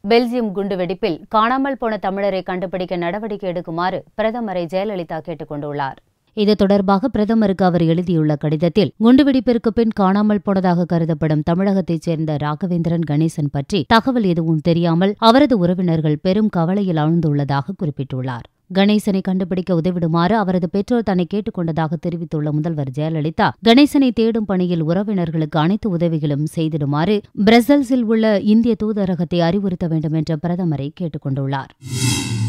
Belgium குண்டுவெடிப்பில் காணாமல் போன தமிழரை கண்டுபிடிக்க நடவடிக்கை எடுக்குமாறு பிரதமரை ஜெயலலிதா கேட்டுக் கொண்டுள்ளார் இது தொடர்பாக பிரதமருக்கு அவர் எழுதியுள்ள கடிதத்தில் குண்டுவெடிப்பிற்கு பின் காணாமல் போனதாக கருதப்படும் தமிழகத்தைச் சேர்ந்த ராகவேந்திரன் கணேசன் பற்றி தகவல் எதுவும் தெரியாமல் அவரது உறவினர்கள் பெரும் கவலையில் ஆழ்ந்துள்ளதாக குறிப்பிட்டுள்ளார் கணேசனை கண்டுபிடிக்க உதவிடுமாறு அவரது பெற்றோர் தன்னை கேட்டுக் கொண்டதாக தெரிவித்துள்ள முதல்வர் ஜெயலலிதா கணேசனை தேடும் பணியில் உறவினர்களுக்கு அனைத்து உதவிகளும் செய்திடுமாறு பிரசல்ஸில் உள்ள இந்திய தூதரகத்தை அறிவுறுத்த வேண்டும் என்ற பிரதமரை கேட்டுக் கொண்டுள்ளார்